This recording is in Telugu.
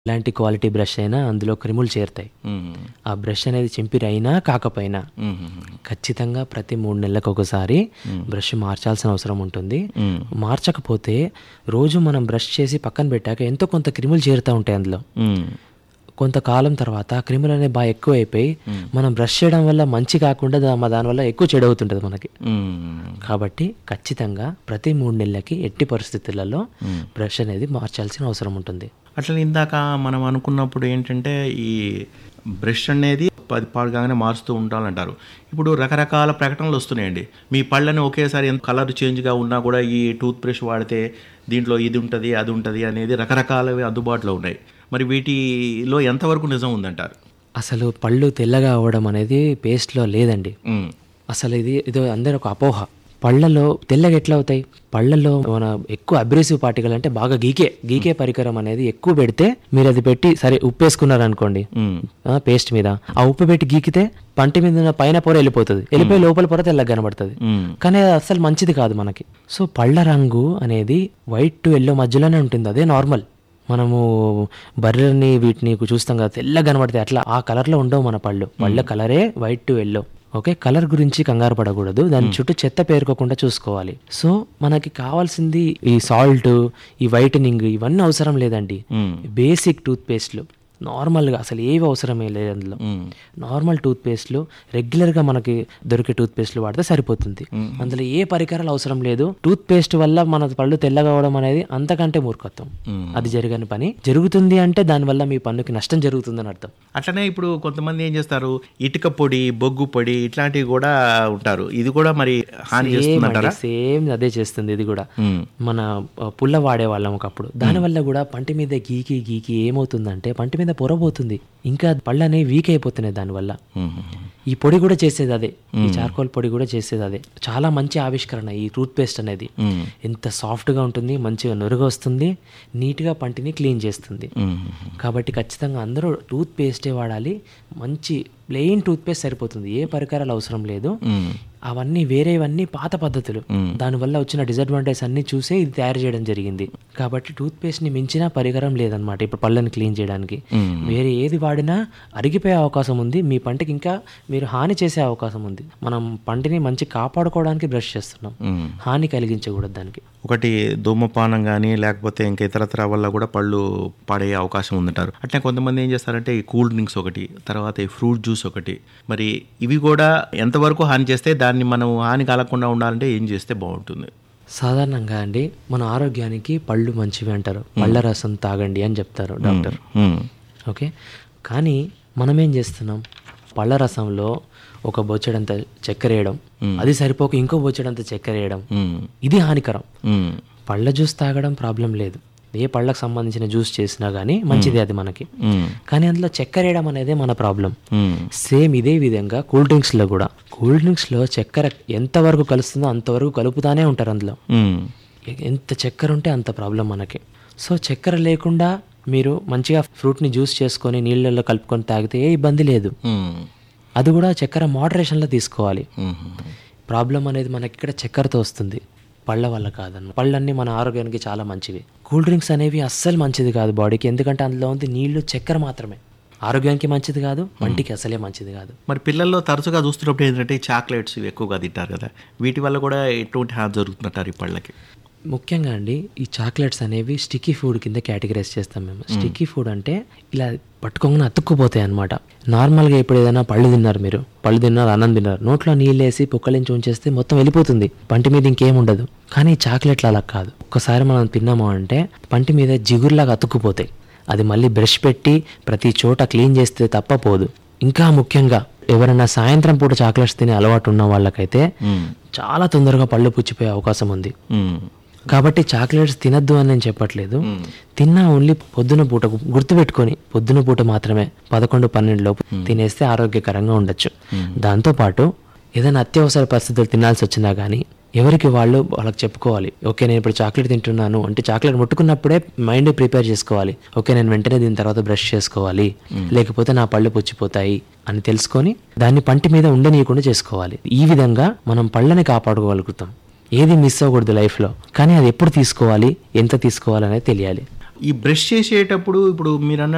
ఎలాంటి క్వాలిటీ బ్రష్ అయినా అందులో క్రిములు చేరుతాయి మ్మ్. ఆ బ్రష్ అనేది చింపిరైనా కాకపోయినా మ్మ్. ఖచ్చితంగా ప్రతి మూడు నెలలకు ఒకసారి బ్రష్ మార్చాల్సిన అవసరం ఉంటుంది మ్మ్. మార్చకపోతే రోజు మనం బ్రష్ చేసి పక్కన పెట్టాక ఎంతో కొంత క్రిములు చేరుతూ ఉంటాయి అందులో మ్మ్. కొంతకాలం తర్వాత ఆ క్రిములు అనేవి బాగా ఎక్కువ అయిపోయి మనం బ్రష్ చేయడం వల్ల మంచి కాకుండా దా- దానివల్ల ఎక్కువ చెడు అవుతుంటుంది మనకి మ్మ్. కాబట్టి ఖచ్చితంగా ప్రతి మూడు నెలలకి ఎట్టి పరిస్థితులలో బ్రష్ అనేది మార్చాల్సిన అవసరం ఉంటుంది అట్లా ఇందాక మనం అనుకున్నప్పుడు ఏంటంటే ఈ బ్రష్ అనేది పది పాడుగానే మారుస్తూ ఉండాలంటారు ఇప్పుడు రకరకాల ప్రకటనలు వస్తున్నాయండి మీ పళ్ళని ఒకేసారి ఎంత కలర్ చేంజ్గా ఉన్నా కూడా ఈ టూత్ బ్రష్ వాడితే దీంట్లో ఇది ఉంటుంది అది ఉంటుంది అనేది రకరకాలవి అందుబాటులో ఉన్నాయి మరి వీటిలో ఎంతవరకు నిజం ఉందంటారు అసలు పళ్ళు తెల్లగా అవ్వడం అనేది పేస్ట్లో లేదండి మ్మ్. అసలు ఇది ఇది అందరూ ఒక అపోహ పళ్ళలో తెల్లగా ఎట్లా అవుతాయి పళ్ళల్లో మన ఎక్కువ అబ్రెసివ్ పార్టికల్ అంటే బాగా గీకే గీకే పరికరం అనేది ఎక్కువ పెడితే మీరు అది పెట్టి సరే ఉప్పు వేసుకున్నారు అనుకోండి మ్మ్. పేస్ట్ మీద ఆ ఉప్పు పెట్టి గీకితే పంటి మీద ఉన్న పైన పొర వెళ్ళిపోతుంది వెళ్ళిపోయి లోపల పొర తెల్లగా కనబడుతుంది మ్మ్. కానీ అది అసలు మంచిది కాదు మనకి సో పళ్ళ రంగు అనేది వైట్ టు ఎల్లో మధ్యలోనే ఉంటుంది అదే నార్మల్ మనము బర్రెల్ని వీటిని చూస్తాం కదా తెల్లగా కనబడతాయి అట్లా ఆ కలర్లో ఉండవు మన పళ్ళు పళ్ళ కలరే white to yellow okay colour గురించి కంగారు పడకూడదు దాని చుట్టూ చెత్త పేరుకోకుండా చూసుకోవాలి సో మనకి కావాల్సింది ఈ సాల్ట్ ఈ వైటనింగ్ ఇవన్నీ అవసరం లేదండి మ్మ్. బేసిక్ టూత్ పేస్ట్లు నార్మల్గా అసలు ఏవి అవసరమే లేదు అందులో మ్మ్. నార్మల్ టూత్ పేస్ట్లు రెగ్యులర్గా మనకి దొరికే టూత్ పేస్ట్లు వాడితే సరిపోతుంది అందులో ఏ పరికరాలు అవసరం లేదు టూత్ పేస్ట్ వల్ల మన పళ్ళు తెల్లగా అవడం అనేది అంతకంటే మూర్ఖత్వం మ్మ్. అది జరగని పని జరుగుతుంది అంటే దానివల్ల మీ పన్నుకి నష్టం జరుగుతుందని అర్థం అట్లనే ఇప్పుడు కొంతమంది ఏం చేస్తారు ఇటుక పొడి బొగ్గు పొడి ఇట్లాంటివి కూడా ఉంటారు ఇది కూడా మరి హాని చేస్తుందంటారా సేమ్ అదే చేస్తుంది ఇది కూడా మ్మ్. మన ఆ, పుల్ల వాడే వాళ్ళం ఒకప్పుడు దానివల్ల కూడా పంటి మీద గీకి గీకి ఏమవుతుందంటే పంటి మీద పొర పోతుంది ఇంకా పళ్ళు అనేవి వీక్ అయిపోతున్నాయి దానివల్ల మ్మ్. ఈ పొడి కూడా చేసేది అదే ఈ చార్కోల్ పొడి కూడా చేసేది అదే చాలా మంచి ఆవిష్కరణ ఈ టూత్ పేస్ట్ అనేది మ్మ్. ఎంత సాఫ్ట్గా ఉంటుంది మంచిగా నురుగు వస్తుంది నీట్గా పంటిని క్లీన్ చేస్తుంది మ్మ్. కాబట్టి ఖచ్చితంగా అందరూ టూత్ పేస్టే వాడాలి మంచి ప్లెయిన్ టూత్ పేస్ట్ సరిపోతుంది ఏ పరికరాలు అవసరం లేదు మ్మ్. అవన్నీ వేరేవన్నీ పాత పద్ధతులు దానివల్ల వచ్చిన డిసడ్వాంటేజ్ అన్ని చూసే ఇది తయారు చేయడం జరిగింది కాబట్టి టూత్ పేస్ట్ ని మించిన పరికరం లేదనమాట ఇప్పుడు పళ్ళని క్లీన్ చేయడానికి మ్మ్. వేరే ఏది వాడినా అరిగిపోయే అవకాశం ఉంది మీ పంటకి ఇంకా మీరు హాని చేసే అవకాశం ఉంది మనం పంటిని మంచి కాపాడుకోవడానికి బ్రష్ చేస్తున్నాం మ్మ్. హాని కలిగించకూడదు దానికి ఒకటి ధూమపానం కానీ లేకపోతే ఇంకా ఇతరత్ర వల్ల కూడా పళ్ళు పాడయ్యే అవకాశం ఉందంటారు అట్లే కొంతమంది ఏం చేస్తారంటే ఈ కూల్ డ్రింక్స్ ఒకటి తర్వాత ఈ ఫ్రూట్ జ్యూస్ ఒకటి మరి ఇవి కూడా ఎంతవరకు హాని చేస్తే దాన్ని మనం హాని కలగకుండా ఉండాలంటే ఏం చేస్తే బాగుంటుంది సాధారణంగా అండి మన ఆరోగ్యానికి పళ్ళు మంచివి అంటారు పళ్ళ రసం తాగండి అని చెప్తారు డాక్టర్ మ్మ్. ఓకే కానీ మనం ఏం చేస్తున్నాం పళ్ళ రసంలో ఒక బొచ్చడంత చక్కెర వేయడం అది సరిపోక ఇంకో బొచ్చడంత చక్కెర వేయడం మ్మ్. ఇది హానికరం మ్మ్. పళ్ళ జ్యూస్ తాగడం ప్రాబ్లం లేదు ఏ పళ్ళకు సంబంధించిన జ్యూస్ చేసినా కానీ మంచిది అది మనకి మ్మ్. కానీ అందులో చక్కెర వేయడం అనేదే మన ప్రాబ్లం మ్మ్. సేమ్ ఇదే విధంగా కూల్ డ్రింక్స్లో కూడా కూల్ డ్రింక్స్లో చక్కెర ఎంతవరకు కలుస్తుందో అంతవరకు కలుపుతానే ఉంటారు అందులో మ్మ్. ఎంత చక్కెర ఉంటే అంత ప్రాబ్లం మనకి సో చక్కెర లేకుండా మీరు మంచిగా ఫ్రూట్ని జ్యూస్ చేసుకొని నీళ్ళల్లో కలుపుకొని తాగితే ఏ ఇబ్బంది లేదు మ్మ్. అది కూడా చక్కెర మోడరేషన్లో తీసుకోవాలి మ్మ్. ప్రాబ్లం అనేది మనకి ఇక్కడ చక్కెరతో వస్తుంది పళ్ళ వల్ల కాదన్న పళ్ళన్నీ మన ఆరోగ్యానికి చాలా మంచివి కూల్ డ్రింక్స్ అనేవి అస్సలు మంచిది కాదు బాడీకి ఎందుకంటే అందులో ఉంది నీళ్లు చక్కెర మాత్రమే ఆరోగ్యానికి మంచిది కాదు వంటికి అసలే మంచిది కాదు మరి పిల్లల్లో తరచుగా చూస్తున్నప్పుడు ఏంటంటే ఈ చాక్లెట్స్ ఇవి ఎక్కువగా తింటారు కదా వీటి వల్ల కూడా ఎటువంటి హాని జరుగుతుంటారు ఈ పళ్ళకి ముఖ్యంగా అండి ఈ చాక్లెట్స్ అనేవి స్టిక్కీ ఫుడ్ కింద కేటగరైజ్ చేస్తాం మేము స్టిక్కీ ఫుడ్ అంటే ఇలా పట్టుకోగానే అతుక్కుపోతాయి అనమాట నార్మల్గా ఇప్పుడు ఏదైనా పళ్ళు తిన్నారు మీరు పళ్ళు తిన్నారు అన్నం తిన్నారు నోట్లో నీళ్ళు వేసి పుక్కలించి ఉంచేస్తే మొత్తం వెళ్ళిపోతుంది పంటి మీద ఇంకేం ఉండదు కానీ ఈ చాక్లెట్లు అలా కాదు ఒక్కసారి మనం తిన్నాము అంటే పంటి మీద జిగురులాగా అతుక్కుపోతాయి అది మళ్ళీ బ్రష్ పెట్టి ప్రతి చోట క్లీన్ చేస్తే తప్ప పోదు ఇంకా ముఖ్యంగా ఎవరైనా సాయంత్రం పూట చాక్లెట్స్ తినే అలవాటు ఉన్న వాళ్ళకైతే మ్మ్. చాలా తొందరగా పళ్ళు పుచ్చిపోయే అవకాశం ఉంది మ్మ్. కాబట్టి చాక్లెట్స్ తినద్దు అని నేను చెప్పట్లేదు తిన్నా ఓన్లీ పొద్దున పూట గుర్తుపెట్టుకొని పొద్దున పూట మాత్రమే పదకొండు పన్నెండు లోపు తినేస్తే ఆరోగ్యకరంగా ఉండొచ్చు దాంతోపాటు ఏదైనా అత్యవసర పరిస్థితులు తినాల్సి వచ్చినా కానీ ఎవరికి వాళ్ళు వాళ్ళకి చెప్పుకోవాలి ఓకే నేను ఇప్పుడు చాక్లెట్ తింటున్నాను అంటే చాక్లెట్ ముట్టుకున్నప్పుడే మైండ్ ప్రిపేర్ చేసుకోవాలి ఓకే నేను వెంటనే దీని తర్వాత బ్రష్ చేసుకోవాలి లేకపోతే నా పళ్ళు పుచ్చిపోతాయి అని తెలుసుకొని దాన్ని పంటి మీద ఉండనీయకుండా చేసుకోవాలి ఈ విధంగా మనం పళ్ళని కాపాడుకోగలుగుతాం ఏది మిస్ అవ్వకూడదు లైఫ్లో కానీ అది ఎప్పుడు తీసుకోవాలి ఎంత తీసుకోవాలి అనేది తెలియాలి ఈ బ్రష్ చేసేటప్పుడు ఇప్పుడు మీరు